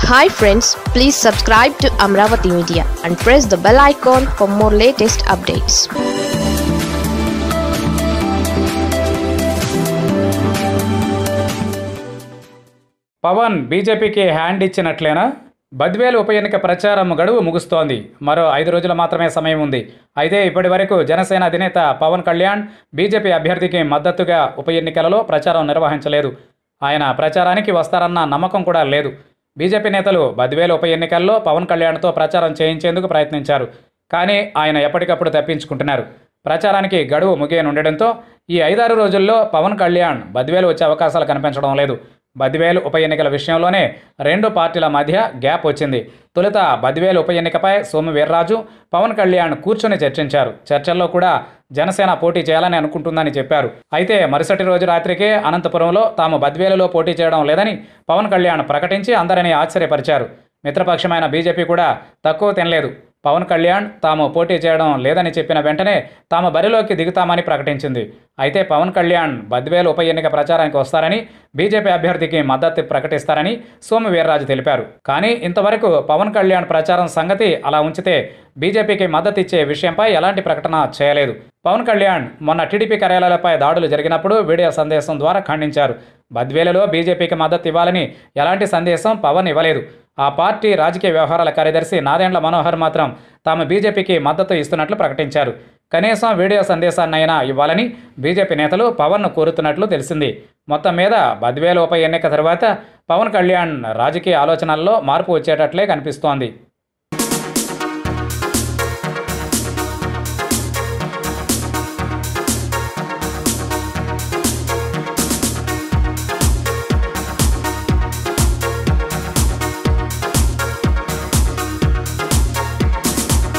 hi friends please subscribe to Amaravati media and press the bell icon for more latest updates Pawan బీజేపీకి hand ఇచ్చినట్లేనా Badvel ఉప ఎన్నిక ప్రచారం గడువు ముగుస్తోంది మరో ఐదు రోజులు మాత్రమే సమయం ఉంది అయితే ఇప్పటి వరకు జనసేన అధినేత పవన్ కళ్యాణ్ బీజేపీ అభ్యర్థికి మద్దతుగా ఉప ఎన్నికలలో ప్రచారం నిర్వహించలేదు ఆయన ప్రచారానికి వస్తారన్న నమ్మకం కూడా లేదు బీజేపీ నేతలు బద్వేలు ఉప ఎన్నికల్లో పవన్ కళ్యాణ్తో ప్రచారం చేయించేందుకు ప్రయత్నించారు కానీ ఆయన ఎప్పటికప్పుడు తప్పించుకుంటున్నారు ప్రచారానికి గడువు ముగియనుండడంతో ఈ ఐదారు రోజుల్లో పవన్ కళ్యాణ్ బద్వేలు వచ్చే అవకాశాలు కనిపించడం లేదు బద్వేలు ఉప ఎన్నికల విషయంలోనే రెండు పార్టీల మధ్య గ్యాప్ వచ్చింది తొలుత బద్వేలు ఉప ఎన్నికపై సోము వీర్రాజు పవన్ కళ్యాణ్ కూర్చొని చర్చించారు చర్చల్లో కూడా జనసేన పోటీ చేయాలని అనుకుంటుందని చెప్పారు అయితే మరుసటి రోజు రాత్రికే అనంతపురంలో తాము బద్వేలులో పోటీ చేయడం లేదని పవన్ కళ్యాణ్ ప్రకటించి అందరినీ ఆశ్చర్యపరిచారు మిత్రపక్షమైన బీజేపీ కూడా తక్కువ తినలేదు పవన్ కళ్యాణ్ తాము పోటీ చేయడం లేదని చెప్పిన వెంటనే తాము బరిలోకి దిగుతామని ప్రకటించింది అయితే పవన్ కళ్యాణ్ బద్వేలు ఉప ఎన్నిక ప్రచారానికి వస్తారని బీజేపీ అభ్యర్థికి మద్దతు ప్రకటిస్తారని సోము వీర్రాజు తెలిపారు కానీ ఇంతవరకు పవన్ కళ్యాణ్ ప్రచారం సంగతి అలా ఉంచితే బీజేపీకి మద్దతు ఇచ్చే విషయంపై ఎలాంటి ప్రకటన చేయలేదు పవన్ కళ్యాణ్ మొన్న టీడీపీ కార్యాలయాలపై దాడులు జరిగినప్పుడు వీడియో సందేశం ద్వారా ఖండించారు బద్వేలలో బీజేపీకి మద్దతు ఇవ్వాలని ఎలాంటి సందేశం పవన్ ఇవ్వలేదు ఆ పార్టీ రాజకీయ వ్యవహారాల కార్యదర్శి నాదెండ్ల మనోహర్ మాత్రం తాము బీజేపీకి మద్దతు ఇస్తున్నట్లు ప్రకటించారు కనీసం వీడియో సందేశాన్నైనా ఇవ్వాలని బీజేపీ నేతలు పవన్ను కోరుతున్నట్లు తెలిసింది మొత్తం మీద బద్వేలు ఉప ఎన్నిక తర్వాత పవన్ కళ్యాణ్ రాజకీయ ఆలోచనల్లో మార్పు వచ్చేటట్లే కనిపిస్తోంది